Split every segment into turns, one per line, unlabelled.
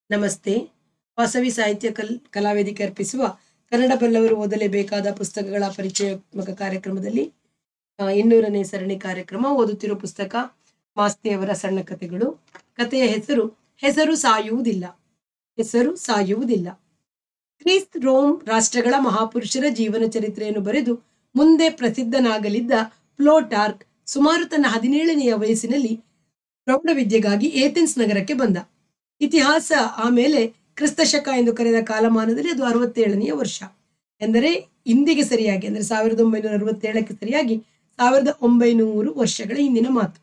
ನಮಸ್ತೆ ವಾಸವಿ ಸಾಹಿತ್ಯ ಕಲ್ ಕಲಾವೇದಿಕೆ ಅರ್ಪಿಸುವ ಕನ್ನಡ ಬಲ್ಲವರು ಓದಲೇಬೇಕಾದ ಪುಸ್ತಕಗಳ ಪರಿಚಯಾತ್ಮಕ ಕಾರ್ಯಕ್ರಮದಲ್ಲಿ ಆ, ಇನ್ನೂರನೇ ಸರಣಿ ಕಾರ್ಯಕ್ರಮ ಓದುತ್ತಿರುವ ಪುಸ್ತಕ ಮಾಸ್ತಿಯವರ ಸಣ್ಣ ಕಥೆಗಳು ಕಥೆಯ ಹೆಸರು ಹೆಸರು ಸಾಯುವುದಿಲ್ಲ ಹೆಸರು ಸಾಯುವುದಿಲ್ಲ ಕ್ರಿಸ್ ರೋಮ್ ರಾಷ್ಟ್ರಗಳ ಮಹಾಪುರುಷರ ಜೀವನ ಚರಿತ್ರೆಯನ್ನು ಬರೆದು ಮುಂದೆ ಪ್ರಸಿದ್ಧನಾಗಲಿದ್ದ ಪ್ಲೋಟಾರ್ಕ್ ಸುಮಾರು ತನ್ನ ಹದಿನೇಳನೆಯ ವಯಸ್ಸಿನಲ್ಲಿ ಪ್ರೌಢ ವಿದ್ಯೆಗಾಗಿ ಏಥೆನ್ಸ್ ನಗರಕ್ಕೆ ಬಂದ ಇತಿಹಾಸ ಆಮೇಲೆ ಕ್ರಿಸ್ತಶಕ ಎಂದು ಕರೆದ ಕಾಲಮಾನದಲ್ಲಿ ಅದು ಅರವತ್ತೇಳನೆಯ ವರ್ಷ ಎಂದರೆ ಇಂದಿಗೆ ಸರಿಯಾಗಿ ಅಂದರೆ ಸಾವಿರದ ಒಂಬೈನೂರ ಅರವತ್ತೇಳಕ್ಕೆ ಸರಿಯಾಗಿ ಸಾವಿರದ ಒಂಬೈನೂರು ವರ್ಷಗಳ ಹಿಂದಿನ ಮಾತು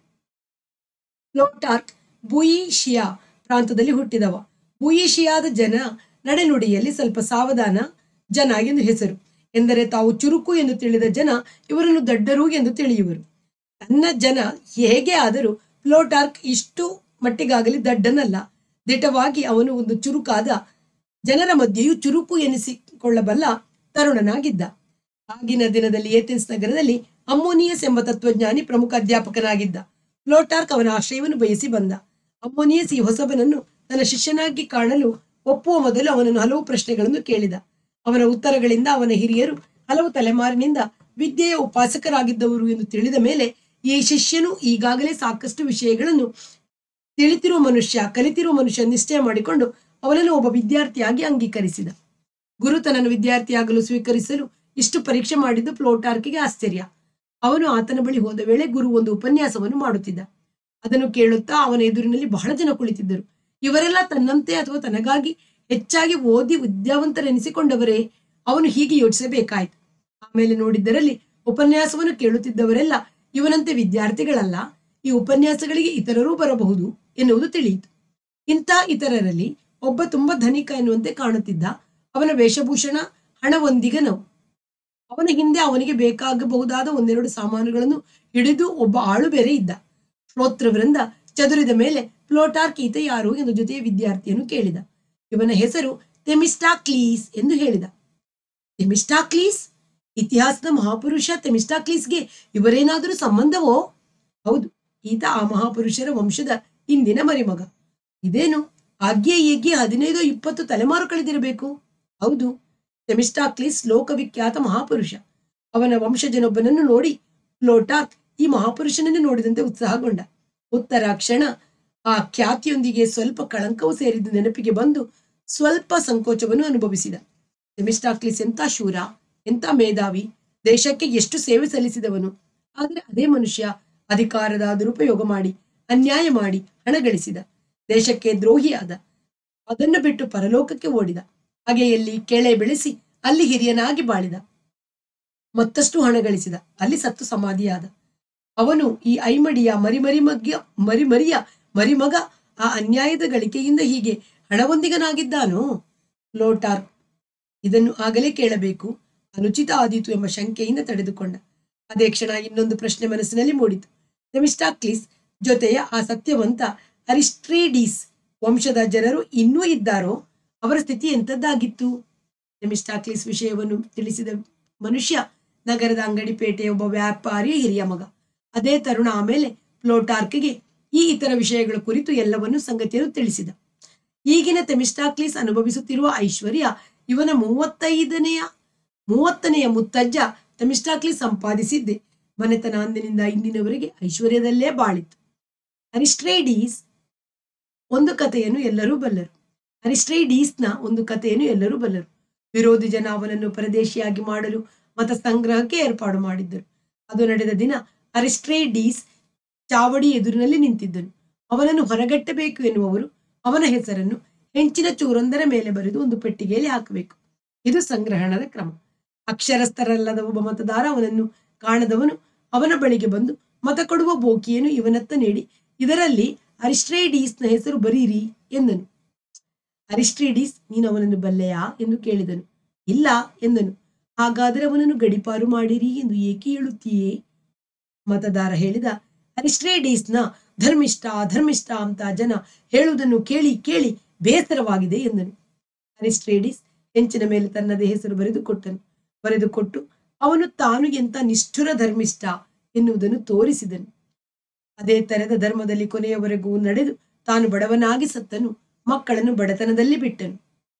ಪ್ಲೋಟಾರ್ಕ್ ಬುಯಿಶಿಯಾ ಪ್ರಾಂತದಲ್ಲಿ ಹುಟ್ಟಿದವ ಬುಯಿಶಿಯಾದ ಜನ ನಡೆನುಡಿಯಲ್ಲಿ ಸ್ವಲ್ಪ ಸಾವಧಾನ ಜನ ಎಂದು ಹೆಸರು ಎಂದರೆ ತಾವು ಚುರುಕು ಎಂದು ತಿಳಿದ ಜನ ಇವರನ್ನು ದಡ್ಡರು ಎಂದು ತಿಳಿಯುವರು ತನ್ನ ಜನ ಹೇಗೆ ಆದರೂ ಪ್ಲೋಟಾರ್ಕ್ ಇಷ್ಟು ಮಟ್ಟಿಗಾಗಲಿ ದಡ್ಡನಲ್ಲ ದಿಟವಾಗಿ ಅವನು ಒಂದು ಚುರುಕಾದ ಜನರ ಮಧ್ಯೆಯೂ ಚುರುಕು ಎನಿಸಿಕೊಳ್ಳಬಲ್ಲ ತರುಣನಾಗಿದ್ದ ಆಗಿನ ದಿನದಲ್ಲಿ ಏಥೆನ್ಸ್ ನಗರದಲ್ಲಿ ಅಮ್ಮೋನಿಯಸ್ ಎಂಬ ತತ್ವಜ್ಞಾನಿ ಪ್ರಮುಖ ಅಧ್ಯಾಪಕನಾಗಿದ್ದ ಪ್ಲೋಟಾರ್ಕ್ ಅವನ ಆಶ್ರಯವನ್ನು ಬಯಸಿ ಬಂದ ಅಮ್ಮೋನಿಯಸ್ ಈ ಹೊಸಬನನ್ನು ತನ್ನ ಶಿಷ್ಯನಾಗಿ ಕಾಣಲು ಒಪ್ಪುವ ಮೊದಲು ಅವನನ್ನು ಹಲವು ಪ್ರಶ್ನೆಗಳನ್ನು ಕೇಳಿದ ಅವನ ಉತ್ತರಗಳಿಂದ ಅವನ ಹಿರಿಯರು ಹಲವು ತಲೆಮಾರಿನಿಂದ ವಿದ್ಯೆಯ ಉಪಾಸಕರಾಗಿದ್ದವರು ಎಂದು ತಿಳಿದ ಮೇಲೆ ಈ ಶಿಷ್ಯನು ಈಗಾಗಲೇ ಸಾಕಷ್ಟು ವಿಷಯಗಳನ್ನು ತಿಳಿತಿರುವ ಮನುಷ್ಯ ಕಲಿತಿರುವ ಮನುಷ್ಯ ನಿಶ್ಚಯ ಮಾಡಿಕೊಂಡು ಅವನನ್ನು ಒಬ್ಬ ವಿದ್ಯಾರ್ಥಿಯಾಗಿ ಅಂಗೀಕರಿಸಿದ ಗುರು ತನ್ನನ್ನು ವಿದ್ಯಾರ್ಥಿಯಾಗಲು ಸ್ವೀಕರಿಸಲು ಇಷ್ಟು ಪರೀಕ್ಷೆ ಮಾಡಿದ್ದು ಪ್ಲೋಟಾರ್ಕಿಗೆ ಆಶ್ಚರ್ಯ ಅವನು ಆತನ ಬಳಿ ಹೋದ ವೇಳೆ ಗುರು ಒಂದು ಉಪನ್ಯಾಸವನ್ನು ಮಾಡುತ್ತಿದ್ದ ಅದನ್ನು ಕೇಳುತ್ತಾ ಅವನ ಎದುರಿನಲ್ಲಿ ಬಹಳ ಜನ ಕುಳಿತಿದ್ದರು ಇವರೆಲ್ಲ ತನ್ನಂತೆ ಅಥವಾ ತನಗಾಗಿ ಹೆಚ್ಚಾಗಿ ಓದಿ ವಿದ್ಯಾವಂತರೆನಿಸಿಕೊಂಡವರೇ ಅವನು ಹೀಗೆ ಯೋಚಿಸಬೇಕಾಯಿತು ಆಮೇಲೆ ನೋಡಿದ್ದರಲ್ಲಿ ಉಪನ್ಯಾಸವನ್ನು ಕೇಳುತ್ತಿದ್ದವರೆಲ್ಲ ಇವನಂತೆ ವಿದ್ಯಾರ್ಥಿಗಳಲ್ಲ ಈ ಉಪನ್ಯಾಸಗಳಿಗೆ ಇತರರೂ ಬರಬಹುದು ಎನ್ನುವುದು ತಿಳಿಯಿತು ಇಂಥ ಇತರರಲ್ಲಿ ಒಬ್ಬ ತುಂಬಾ ಧನಿಕ ಎನ್ನುವಂತೆ ಕಾಣುತ್ತಿದ್ದ ಅವನ ವೇಷಭೂಷಣ ಹಣವೊಂದಿಗನವು ಅವನ ಹಿಂದೆ ಅವನಿಗೆ ಬೇಕಾಗಬಹುದಾದ ಒಂದೆರಡು ಸಾಮಾನುಗಳನ್ನು ಹಿಡಿದು ಒಬ್ಬ ಆಳು ಬೇರೆ ಇದ್ದ ಶ್ರೋತೃವೃಂದ ಚದುರಿದ ಮೇಲೆ ಪ್ಲೋಟಾರ್ಕ್ ಈತ ಯಾರು ಎಂದು ಜೊತೆಯ ವಿದ್ಯಾರ್ಥಿಯನ್ನು ಕೇಳಿದ ಇವನ ಹೆಸರು ತೆಮಿಸ್ಟಾಕ್ಲೀಸ್ ಎಂದು ಹೇಳಿದ ತೆಮಿಸ್ಟಾಕ್ಲೀಸ್ ಇತಿಹಾಸದ ಮಹಾಪುರುಷ ತೆಮಿಸ್ಟಾಕ್ಲೀಸ್ಗೆ ಇವರೇನಾದರೂ ಸಂಬಂಧವೋ ಹೌದು ಈತ ಆ ಮಹಾಪುರುಷರ ವಂಶದ ಇಂದಿನ ಮರಿಮಗ ಇದೇನು ಆಗ್ಗೆ ಈಗ್ಗೆ ಹದಿನೈದು ಇಪ್ಪತ್ತು ತಲೆಮಾರು ಕಳೆದಿರಬೇಕು ಹೌದು ಸೆಮಿಸ್ಟಾಕ್ಲಿಸ್ ಲೋಕವಿಖ್ಯಾತ ಮಹಾಪುರುಷ ಅವನ ವಂಶಜನೊಬ್ಬನನ್ನು ನೋಡಿ ಪ್ಲೋಟಾಕ್ ಈ ಮಹಾಪುರುಷನನ್ನು ನೋಡಿದಂತೆ ಉತ್ಸಾಹಗೊಂಡ ಉತ್ತರ ಕ್ಷಣ ಆ ಖ್ಯಾತಿಯೊಂದಿಗೆ ಸ್ವಲ್ಪ ಕಳಂಕವು ಸೇರಿದ್ದು ನೆನಪಿಗೆ ಬಂದು ಸ್ವಲ್ಪ ಸಂಕೋಚವನ್ನು ಅನುಭವಿಸಿದ ಸೆಮಿಸ್ಟಾಕ್ಲಿಸ್ ಎಂಥ ಶೂರ ಎಂಥ ಮೇಧಾವಿ ದೇಶಕ್ಕೆ ಎಷ್ಟು ಸೇವೆ ಸಲ್ಲಿಸಿದವನು ಆದರೆ ಅದೇ ಮನುಷ್ಯ ಅಧಿಕಾರದ ದುರುಪಯೋಗ ಮಾಡಿ ಅನ್ಯಾಯ ಮಾಡಿ ಹಣ ಗಳಿಸಿದ ದೇಶಕ್ಕೆ ದ್ರೋಹಿಯಾದ ಅದನ್ನು ಬಿಟ್ಟು ಪರಲೋಕಕ್ಕೆ ಓಡಿದ ಹಾಗೆಯಲ್ಲಿ ಕೆಳೆ ಬೆಳೆಸಿ ಅಲ್ಲಿ ಹಿರಿಯನಾಗಿ ಬಾಳಿದ ಮತ್ತಷ್ಟು ಹಣ ಗಳಿಸಿದ ಅಲ್ಲಿ ಸತ್ತು ಸಮಾಧಿಯಾದ ಅವನು ಈ ಐಮಡಿಯ ಮರಿಮರಿಮಗ್ಯ ಮರಿಮರಿಯ ಮರಿಮಗ ಆ ಅನ್ಯಾಯದ ಗಳಿಕೆಯಿಂದ ಹೀಗೆ ಹಣವೊಂದಿಗನಾಗಿದ್ದಾನೋ ಲೋಟಾರ್ ಇದನ್ನು ಆಗಲೇ ಕೇಳಬೇಕು ಅನುಚಿತ ಆದೀತು ಎಂಬ ಶಂಕೆಯಿಂದ ತಡೆದುಕೊಂಡ ಅದೇ ಕ್ಷಣ ಇನ್ನೊಂದು ಪ್ರಶ್ನೆ ಮನಸ್ಸಿನಲ್ಲಿ ಮೂಡಿತು ಸೆಮಿಸ್ಟಾಕ್ಲಿಸ್ ಜೊತೆಯ ಆ ಸತ್ಯವಂತ ಅರಿಸ್ಟ್ರೇಡೀಸ್ ವಂಶದ ಜನರು ಇನ್ನೂ ಇದ್ದಾರೋ ಅವರ ಸ್ಥಿತಿ ಎಂಥದ್ದಾಗಿತ್ತು ಸೆಮಿಸ್ಟಾಕ್ಲಿಸ್ ವಿಷಯವನ್ನು ತಿಳಿಸಿದ ಮನುಷ್ಯ ನಗರದ ಅಂಗಡಿ ಪೇಟೆಯ ಒಬ್ಬ ವ್ಯಾಪಾರಿಯ ಹಿರಿಯ ಮಗ ಅದೇ ತರುಣ ಆಮೇಲೆ ಪ್ಲೋಟಾರ್ಕ್ಗೆ ಈ ಇತರ ವಿಷಯಗಳ ಕುರಿತು ಎಲ್ಲವನ್ನೂ ಸಂಗತಿಯನ್ನು ತಿಳಿಸಿದ ಈಗಿನ ತೆಮಿಸ್ಟಾಕ್ಲಿಸ್ ಅನುಭವಿಸುತ್ತಿರುವ ಐಶ್ವರ್ಯ ಇವನ ಮೂವತ್ತೈದನೆಯ ಮೂವತ್ತನೆಯ ಮುತ್ತಜ್ಜ ತೆಮಿಸ್ಟಾಕ್ಲಿಸ್ ಸಂಪಾದಿಸಿದ್ದೆ ಮನೆತನ ಅಂದಿನಿಂದ ಇಂದಿನವರೆಗೆ ಐಶ್ವರ್ಯದಲ್ಲೇ ಬಾಳಿತ್ತು ಅರಿಸ್ಟ್ರೇಡೀಸ್ ಒಂದು ಕಥೆಯನ್ನು ಎಲ್ಲರೂ ಬಲ್ಲರು ಅರಿಸ್ಟ್ರೈಡೀಸ್ನ ಒಂದು ಕಥೆಯನ್ನು ಎಲ್ಲರೂ ಬಲ್ಲರು ವಿರೋಧಿ ಜನ ಅವನನ್ನು ಪರದೇಶಿಯಾಗಿ ಮಾಡಲು ಮತ ಸಂಗ್ರಹಕ್ಕೆ ಏರ್ಪಾಡು ಮಾಡಿದ್ದರು ಅದು ನಡೆದ ದಿನ ಅರಿಸ್ಟ್ರೇಡೀಸ್ ಚಾವಡಿ ಎದುರಿನಲ್ಲಿ ನಿಂತಿದ್ದನು ಅವನನ್ನು ಹೊರಗಟ್ಟಬೇಕು ಎನ್ನುವವರು ಅವನ ಹೆಸರನ್ನು ಹೆಂಚಿನ ಚೂರೊಂದರ ಮೇಲೆ ಬರೆದು ಒಂದು ಪೆಟ್ಟಿಗೆಯಲ್ಲಿ ಹಾಕಬೇಕು ಇದು ಸಂಗ್ರಹಣದ ಕ್ರಮ ಅಕ್ಷರಸ್ಥರಲ್ಲದ ಒಬ್ಬ ಮತದಾರ ಅವನನ್ನು ಕಾಣದವನು ಅವನ ಬಳಿಗೆ ಬಂದು ಮತ ಕೊಡುವ ಬೋಕಿಯನ್ನು ಇವನತ್ತ ನೀಡಿ ಇದರಲ್ಲಿ ಅರಿಸ್ಟ್ರೇಡೀಸ್ನ ಹೆಸರು ಬರೀರಿ ಎಂದನು ಅರಿಸ್ಟ್ರೇಡೀಸ್ ನೀನು ಅವನನ್ನು ಬಲ್ಲೆಯಾ ಎಂದು ಕೇಳಿದನು ಇಲ್ಲ ಎಂದನು ಹಾಗಾದರೆ ಅವನನ್ನು ಗಡಿಪಾರು ಮಾಡಿರಿ ಎಂದು ಏಕೆ ಹೇಳುತ್ತೀಯೇ ಮತದಾರ ಹೇಳಿದ ಅರಿಸ್ಟ್ರೇಡೀಸ್ನ ಧರ್ಮಿಷ್ಠ ಧರ್ಮಿಷ್ಠ ಅಂತ ಜನ ಹೇಳುವುದನ್ನು ಕೇಳಿ ಕೇಳಿ ಬೇಸರವಾಗಿದೆ ಎಂದನು ಅರಿಸ್ಟ್ರೇಡೀಸ್ ಹೆಂಚಿನ ಮೇಲೆ ತನ್ನದೇ ಹೆಸರು ಬರೆದು ಕೊಟ್ಟನು ಬರೆದುಕೊಟ್ಟು ಅವನು ತಾನು ಎಂತ ನಿಷ್ಠುರ ಧರ್ಮಿಷ್ಠ ಎನ್ನುವುದನ್ನು ತೋರಿಸಿದನು ಅದೇ ತರದ ಧರ್ಮದಲ್ಲಿ ಕೊನೆಯವರೆಗೂ ನಡೆದು ತಾನು ಬಡವನಾಗಿ ಸತ್ತನು ಮಕ್ಕಳನ್ನು ಬಡತನದಲ್ಲಿ ಬಿಟ್ಟನು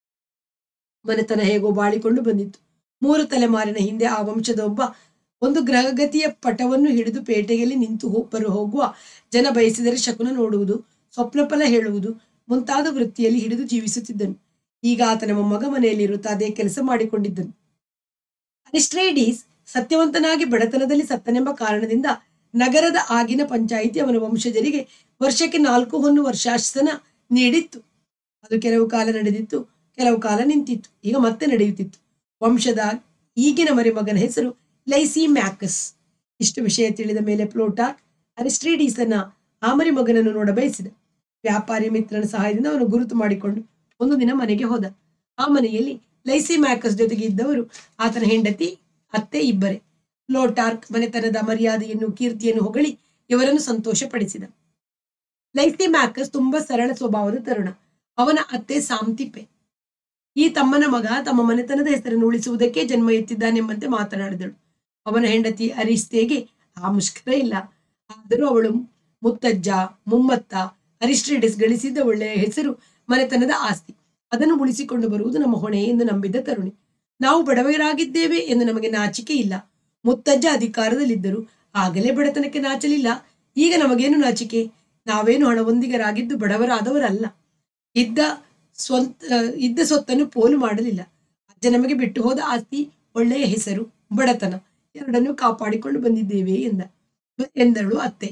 ಮನೆತನ ಹೇಗೋ ಬಾಳಿಕೊಂಡು ಬಂದಿತ್ತು ಮೂರು ತಲೆಮಾರಿನ ಹಿಂದೆ ಆ ವಂಶದ ಒಬ್ಬ ಒಂದು ಗ್ರಹಗತಿಯ ಪಟವನ್ನು ಹಿಡಿದು ಪೇಟೆಯಲ್ಲಿ ನಿಂತು ಹೋ- ಬರು ಹೋಗುವ ಜನ ಬಯಸಿದರೆ ಶಕುನ ನೋಡುವುದು ಸ್ವಪ್ನಫಲ ಹೇಳುವುದು ಮುಂತಾದ ವೃತ್ತಿಯಲ್ಲಿ ಹಿಡಿದು ಜೀವಿಸುತ್ತಿದ್ದನು ಈಗ ಆತನ ಮೊಮ್ಮಗ ಮನೆಯಲ್ಲಿರುತ್ತಾ ಅದೇ ಕೆಲಸ ಮಾಡಿಕೊಂಡಿದ್ದನು ಅರಿಸ್ಟ್ರೈಡೀಸ್ ಸತ್ಯವಂತನಾಗಿ ಬಡತನದಲ್ಲಿ ಸತ್ತನೆಂಬ ಕಾರಣದಿಂದ ನಗರದ ಆಗಿನ ಪಂಚಾಯಿತಿ ಅವನ ವಂಶಜರಿಗೆ ವರ್ಷಕ್ಕೆ ನಾಲ್ಕು ಹೊನ್ನು ವರ್ಷಾಶನ ನೀಡಿತ್ತು ಅದು ಕೆಲವು ಕಾಲ ನಡೆದಿತ್ತು ಕೆಲವು ಕಾಲ ನಿಂತಿತ್ತು ಈಗ ಮತ್ತೆ ನಡೆಯುತ್ತಿತ್ತು ವಂಶದ ಈಗಿನ ಮರಿಮಗನ ಹೆಸರು ಲೈಸಿ ಮ್ಯಾಕಸ್ ಇಷ್ಟು ವಿಷಯ ತಿಳಿದ ಮೇಲೆ ಪ್ಲೋಟಾಕ್ ಅರಿಸ್ಟ್ರೀಡೀಸನ್ನ ಆ ಮರಿಮಗನನ್ನು ನೋಡ ಬಯಸಿದ ವ್ಯಾಪಾರಿ ಮಿತ್ರನ ಸಹಾಯದಿಂದ ಅವನು ಗುರುತು ಮಾಡಿಕೊಂಡು ಒಂದು ದಿನ ಮನೆಗೆ ಹೋದ ಆ ಮನೆಯಲ್ಲಿ ಲೈಸಿ ಮ್ಯಾಕಸ್ ಜೊತೆಗೆ ಇದ್ದವರು ಆತನ ಹೆಂಡತಿ ಅತ್ತೆ ಇಬ್ಬರೇ ಪ್ಲೋಟಾರ್ಕ್ ಮನೆತನದ ಮರ್ಯಾದೆಯನ್ನು ಕೀರ್ತಿಯನ್ನು ಹೊಗಳಿ ಇವರನ್ನು ಸಂತೋಷಪಡಿಸಿದ ಲೈಸಿ ಮ್ಯಾಕಸ್ ತುಂಬಾ ಸರಳ ಸ್ವಭಾವದ ತರುಣ ಅವನ ಅತ್ತೆ ಸಾಂತಿಪೆ ಈ ತಮ್ಮನ ಮಗ ತಮ್ಮ ಮನೆತನದ ಹೆಸರನ್ನು ಉಳಿಸುವುದಕ್ಕೆ ಜನ್ಮ ಎತ್ತಿದ್ದಾನೆಂಬಂತೆ ಮಾತನಾಡಿದಳು ಅವನ ಹೆಂಡತಿ ಅರಿಸ್ತೆಗೆ ಆ ಮುಷ್ಕರ ಇಲ್ಲ ಆದರೂ ಅವಳು ಮುತ್ತಜ್ಜ ಮುಮ್ಮತ್ತ ಅರಿಸ್ಟ್ರಿಡಿಸ್ ಗಳಿಸಿದ್ದ ಒಳ್ಳೆಯ ಹೆಸರು ಮನೆತನದ ಆಸ್ತಿ ಅದನ್ನು ಉಳಿಸಿಕೊಂಡು ಬರುವುದು ನಮ್ಮ ಹೊಣೆ ಎಂದು ನಂಬಿದ್ದ ತರುಣಿ ನಾವು ಬಡವರಾಗಿದ್ದೇವೆ ಎಂದು ನಮಗೆ ನಾಚಿಕೆ ಇಲ್ಲ ಮುತ್ತಜ್ಜ ಅಧಿಕಾರದಲ್ಲಿದ್ದರು ಆಗಲೇ ಬಡತನಕ್ಕೆ ನಾಚಲಿಲ್ಲ ಈಗ ನಮಗೇನು ನಾಚಿಕೆ ನಾವೇನು ಹಣವೊಂದಿಗರಾಗಿದ್ದು ಬಡವರಾದವರಲ್ಲ ಇದ್ದ ಸ್ವಂತ ಇದ್ದ ಸೊತ್ತನ್ನು ಪೋಲು ಮಾಡಲಿಲ್ಲ ಅಜ್ಜ ನಮಗೆ ಬಿಟ್ಟು ಹೋದ ಆಸ್ತಿ ಒಳ್ಳೆಯ ಹೆಸರು ಬಡತನ ಎರಡನ್ನೂ ಕಾಪಾಡಿಕೊಂಡು ಬಂದಿದ್ದೇವೆ ಎಂದ ಎಂದಳು ಅತ್ತೆ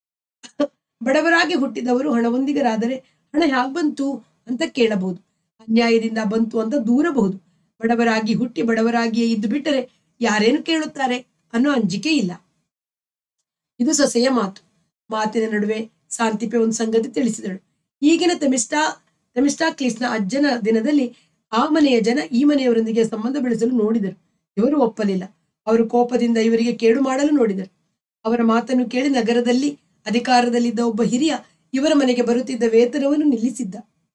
ಬಡವರಾಗಿ ಹುಟ್ಟಿದವರು ಹಣವೊಂದಿಗರಾದರೆ ಹಣ ಹ್ಯಾಗ್ ಬಂತು ಅಂತ ಕೇಳಬಹುದು ಅನ್ಯಾಯದಿಂದ ಬಂತು ಅಂತ ದೂರಬಹುದು ಬಡವರಾಗಿ ಹುಟ್ಟಿ ಬಡವರಾಗಿಯೇ ಇದ್ದು ಬಿಟ್ಟರೆ ಯಾರೇನು ಕೇಳುತ್ತಾರೆ ಅನ್ನೋ ಅಂಜಿಕೆ ಇಲ್ಲ ಇದು ಸೊಸೆಯ ಮಾತು ಮಾತಿನ ನಡುವೆ ಶಾಂತಿಪೆ ಒಂದು ಸಂಗತಿ ತಿಳಿಸಿದಳು ಈಗಿನ ತೆಮಿಸ್ಟಾ ತೆಮಿಸ್ಟಾಕ್ಲೀಸ್ನ ಅಜ್ಜನ ದಿನದಲ್ಲಿ ಆ ಮನೆಯ ಜನ ಈ ಮನೆಯವರೊಂದಿಗೆ ಸಂಬಂಧ ಬೆಳೆಸಲು ನೋಡಿದರು ಇವರು ಒಪ್ಪಲಿಲ್ಲ ಅವರು ಕೋಪದಿಂದ ಇವರಿಗೆ ಕೇಡು ಮಾಡಲು ನೋಡಿದರು ಅವರ ಮಾತನ್ನು ಕೇಳಿ ನಗರದಲ್ಲಿ ಅಧಿಕಾರದಲ್ಲಿದ್ದ ಒಬ್ಬ ಹಿರಿಯ ಇವರ ಮನೆಗೆ ಬರುತ್ತಿದ್ದ ವೇತನವನ್ನು ನಿಲ್ಲಿಸಿದ್ದ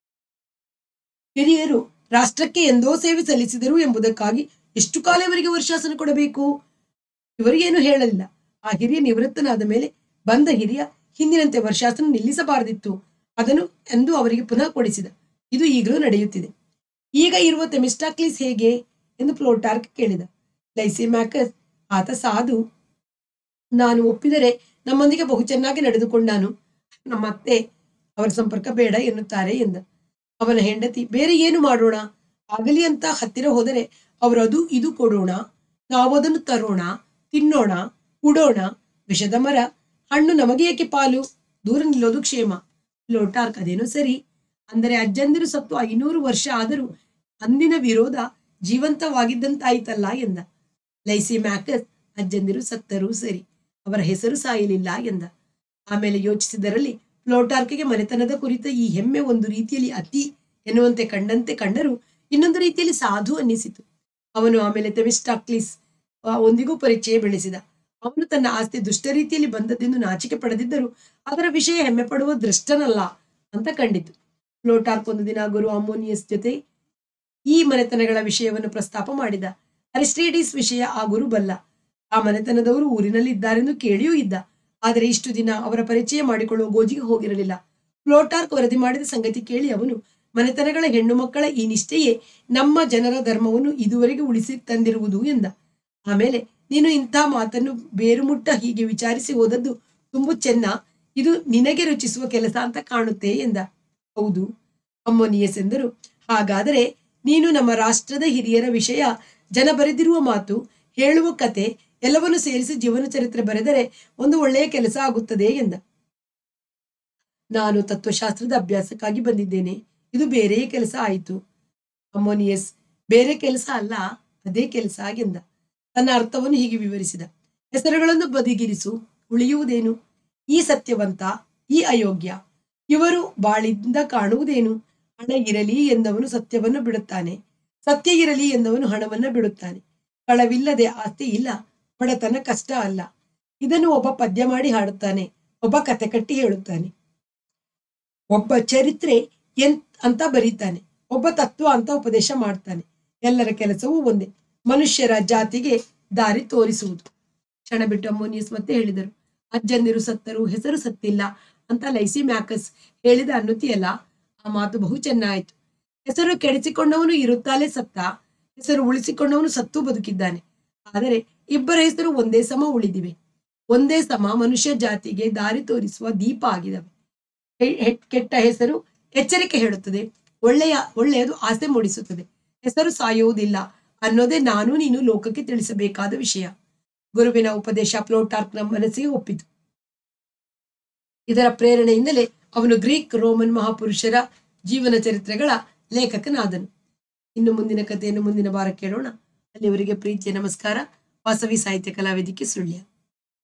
ಹಿರಿಯರು ರಾಷ್ಟ್ರಕ್ಕೆ ಎಂದೋ ಸೇವೆ ಸಲ್ಲಿಸಿದರು ಎಂಬುದಕ್ಕಾಗಿ ಎಷ್ಟು ಕಾಲ ಇವರಿಗೆ ವರ್ಷಾಸನ ಕೊಡಬೇಕು ಇವರಿಗೇನು ಹೇಳಲಿಲ್ಲ ಆ ಹಿರಿಯ ನಿವೃತ್ತನಾದ ಮೇಲೆ ಬಂದ ಹಿರಿಯ ಹಿಂದಿನಂತೆ ವರ್ಷಾಸನ ನಿಲ್ಲಿಸಬಾರದಿತ್ತು ಅದನ್ನು ಎಂದು ಅವರಿಗೆ ಪುನಃ ಕೊಡಿಸಿದ ಇದು ಈಗಲೂ ನಡೆಯುತ್ತಿದೆ ಈಗ ಇರುವ ತೆಮಿಸ್ಟಾಕ್ಲಿಸ್ ಹೇಗೆ ಎಂದು ಪ್ಲೋಟಾರ್ಕ್ ಕೇಳಿದ ಲೈಸಿಮ್ಯಾಕಸ್ ಆತ ಸಾಧು ನಾನು ಒಪ್ಪಿದರೆ ನಮ್ಮೊಂದಿಗೆ ಬಹು ಚೆನ್ನಾಗಿ ನಡೆದುಕೊಂಡಾನು ನಮ್ಮ ಅತ್ತೆ ಅವರ ಸಂಪರ್ಕ ಬೇಡ ಎನ್ನುತ್ತಾರೆ ಎಂದ ಅವನ ಹೆಂಡತಿ ಬೇರೆ ಏನು ಮಾಡೋಣ ಆಗಲಿ ಅಂತ ಹತ್ತಿರ ಹೋದರೆ ಅವರು ಅದು ಇದು ಕೊಡೋಣ ನಾವು ಅದನ್ನು ತರೋಣ ತಿನ್ನೋಣ ಉಡೋಣ ವಿಷದ ಮರ ಹಣ್ಣು ನಮಗೆ ಏಕೆ ಪಾಲು ದೂರ ನಿಲ್ಲೋದು ಕ್ಷೇಮ ಲೋಟಾರ್ಕ್ ಅದೇನೋ ಸರಿ ಅಂದರೆ ಅಜ್ಜಂದಿರು ಸತ್ತು ಐನೂರು ವರ್ಷ ಆದರೂ ಅಂದಿನ ವಿರೋಧ ಜೀವಂತವಾಗಿದ್ದಂತಾಯ್ತಲ್ಲ ಎಂದ ಲೈಸಿ ಮ್ಯಾಕಸ್ ಅಜ್ಜಂದಿರು ಸತ್ತರೂ ಸರಿ ಅವರ ಹೆಸರು ಸಾಯಲಿಲ್ಲ ಎಂದ ಆಮೇಲೆ ಯೋಚಿಸಿದರಲ್ಲಿ ಪ್ಲೋಟಾರ್ಕ್ಗೆ ಮನೆತನದ ಕುರಿತ ಈ ಹೆಮ್ಮೆ ಒಂದು ರೀತಿಯಲ್ಲಿ ಅತಿ ಎನ್ನುವಂತೆ ಕಂಡಂತೆ ಕಂಡರೂ ಇನ್ನೊಂದು ರೀತಿಯಲ್ಲಿ ಸಾಧು ಅನ್ನಿಸಿತು ಅವನು ಆಮೇಲೆ ತೆಮಿಸ್ಟಾಕ್ಲಿಸ್ ಆ, ಒಂದಿಗೂ ಪರಿಚಯ ಬೆಳೆಸಿದ ಅವನು ತನ್ನ ಆಸ್ತಿ ದುಷ್ಟ ರೀತಿಯಲ್ಲಿ ಬಂದದ್ದೆಂದು ನಾಚಿಕೆ ಪಡೆದಿದ್ದರೂ ಅದರ ವಿಷಯ ಹೆಮ್ಮೆ ಪಡುವ ದೃಷ್ಟನಲ್ಲ ಅಂತ ಕಂಡಿತು ಪ್ಲೋಟಾರ್ಕ್ ಒಂದು ದಿನ ಗುರು ಅಮೋನಿಯಸ್ ಜೊತೆ ಈ ಮನೆತನಗಳ ವಿಷಯವನ್ನು ಪ್ರಸ್ತಾಪ ಮಾಡಿದ ಅರಿಸ್ಟ್ರೇಡಿಸ್ ವಿಷಯ ಆ ಗುರು ಬಲ್ಲ ಆ ಮನೆತನದವರು ಊರಿನಲ್ಲಿ ಇದ್ದಾರೆಂದು ಕೇಳಿಯೂ ಇದ್ದ ಆದರೆ ಇಷ್ಟು ದಿನ ಅವರ ಪರಿಚಯ ಮಾಡಿಕೊಳ್ಳುವ ಗೋಜಿಗೆ ಹೋಗಿರಲಿಲ್ಲ ಪ್ಲೋಟಾರ್ಕ್ ವರದಿ ಮಾಡಿದ ಸಂಗತಿ ಕೇಳಿ ಅವನು ಮನೆತನಗಳ ಹೆಣ್ಣು ಮಕ್ಕಳ ಈ ನಿಷ್ಠೆಯೇ ನಮ್ಮ ಜನರ ಧರ್ಮವನ್ನು ಇದುವರೆಗೆ ಉಳಿಸಿ ತಂದಿರುವುದು ಎಂದ ಆಮೇಲೆ ನೀನು ಇಂಥ ಮಾತನ್ನು ಬೇರುಮುಟ್ಟ ಹೀಗೆ ವಿಚಾರಿಸಿ ಹೋದದ್ದು ತುಂಬು ಚೆನ್ನ ಇದು ನಿನಗೆ ರುಚಿಸುವ ಕೆಲಸ ಅಂತ ಕಾಣುತ್ತೆ ಎಂದ ಹೌದು ಅಮ್ಮೋನಿಯಸ್ ಎಂದರು ಹಾಗಾದರೆ ನೀನು ನಮ್ಮ ರಾಷ್ಟ್ರದ ಹಿರಿಯರ ವಿಷಯ ಜನ ಬರೆದಿರುವ ಮಾತು ಹೇಳುವ ಕತೆ ಎಲ್ಲವನ್ನು ಸೇರಿಸಿ ಜೀವನ ಚರಿತ್ರೆ ಬರೆದರೆ ಒಂದು ಒಳ್ಳೆಯ ಕೆಲಸ ಆಗುತ್ತದೆ ಎಂದ ನಾನು ತತ್ವಶಾಸ್ತ್ರದ ಅಭ್ಯಾಸಕ್ಕಾಗಿ ಬಂದಿದ್ದೇನೆ ಇದು ಬೇರೆಯೇ ಕೆಲಸ ಆಯಿತು ಅಮೋನಿಯಸ್ ಬೇರೆ ಕೆಲಸ ಅಲ್ಲ ಅದೇ ಕೆಲಸ ಎಂದ ತನ್ನ ಅರ್ಥವನ್ನು ಹೀಗೆ ವಿವರಿಸಿದ ಹೆಸರುಗಳನ್ನು ಬದಿಗಿರಿಸು ಉಳಿಯುವುದೇನು ಈ ಸತ್ಯವಂತ ಈ ಅಯೋಗ್ಯ ಇವರು ಬಾಳಿಂದ ಕಾಣುವುದೇನು ಹಣ ಇರಲಿ ಎಂದವನು ಸತ್ಯವನ್ನು ಬಿಡುತ್ತಾನೆ ಸತ್ಯ ಇರಲಿ ಎಂದವನು ಹಣವನ್ನ ಬಿಡುತ್ತಾನೆ ಕಳವಿಲ್ಲದೆ ಆಸ್ತಿ ಇಲ್ಲ ಬಡತನ ಕಷ್ಟ ಅಲ್ಲ ಇದನ್ನು ಒಬ್ಬ ಪದ್ಯ ಮಾಡಿ ಹಾಡುತ್ತಾನೆ ಒಬ್ಬ ಕತೆ ಕಟ್ಟಿ ಹೇಳುತ್ತಾನೆ ಒಬ್ಬ ಚರಿತ್ರೆ ಎನ್ ಅಂತ ಬರೀತಾನೆ ಒಬ್ಬ ತತ್ವ ಅಂತ ಉಪದೇಶ ಮಾಡ್ತಾನೆ ಎಲ್ಲರ ಕೆಲಸವೂ ಒಂದೇ ಮನುಷ್ಯರ ಜಾತಿಗೆ ದಾರಿ ತೋರಿಸುವುದು ಕ್ಷಣ ಬಿಟ್ಟು ಅಮೋನಿಯಸ್ ಮತ್ತೆ ಹೇಳಿದರು ಅಜ್ಜಂದಿರು ಸತ್ತರು ಹೆಸರು ಸತ್ತಿಲ್ಲ ಅಂತ ಲೈಸಿ ಮ್ಯಾಕಸ್ ಹೇಳಿದ ಅನ್ನುತಿಯಲ್ಲ ಆ ಮಾತು ಬಹು ಚೆನ್ನಾಯಿತು ಹೆಸರು ಕೆಡಿಸಿಕೊಂಡವನು ಇರುತ್ತಾಲೆ ಸತ್ತ ಹೆಸರು ಉಳಿಸಿಕೊಂಡವನು ಸತ್ತು ಬದುಕಿದ್ದಾನೆ ಆದರೆ ಇಬ್ಬರ ಹೆಸರು ಒಂದೇ ಸಮ ಉಳಿದಿವೆ ಒಂದೇ ಸಮ ಮನುಷ್ಯ ಜಾತಿಗೆ ದಾರಿ ತೋರಿಸುವ ದೀಪ ಆಗಿದವೆ ಹೆ- ಹೆ- ಕೆಟ್ಟ ಹೆಸರು ಎಚ್ಚರಿಕೆ ಹೇಳುತ್ತದೆ ಒಳ್ಳೆಯ ಒಳ್ಳೆಯದು ಆಸೆ ಮೂಡಿಸುತ್ತದೆ ಹೆಸರು ಸಾಯುವುದಿಲ್ಲ ಅನ್ನೋದೇ ನಾನು ನೀನು ಲೋಕಕ್ಕೆ ತಿಳಿಸಬೇಕಾದ ವಿಷಯ ಗುರುವಿನ ಉಪದೇಶ ಪ್ಲೋಟಾರ್ಕ್ನ ಮನಸ್ಸಿಗೆ ಒಪ್ಪಿತು ಇದರ ಪ್ರೇರಣೆಯಿಂದಲೇ ಅವನು ಗ್ರೀಕ್ ರೋಮನ್ ಮಹಾಪುರುಷರ ಜೀವನ ಚರಿತ್ರೆಗಳ ಲೇಖಕನಾದನು ಇನ್ನು ಮುಂದಿನ ಕಥೆಯನ್ನು ಮುಂದಿನ ವಾರ ಕೇಳೋಣ ಅಲ್ಲಿವರೆಗೆ ಪ್ರೀತಿಯ ನಮಸ್ಕಾರ ವಾಸವಿ ಸಾಹಿತ್ಯ ಕಲಾವೇದಿಕೆ ಸುಳ್ಯ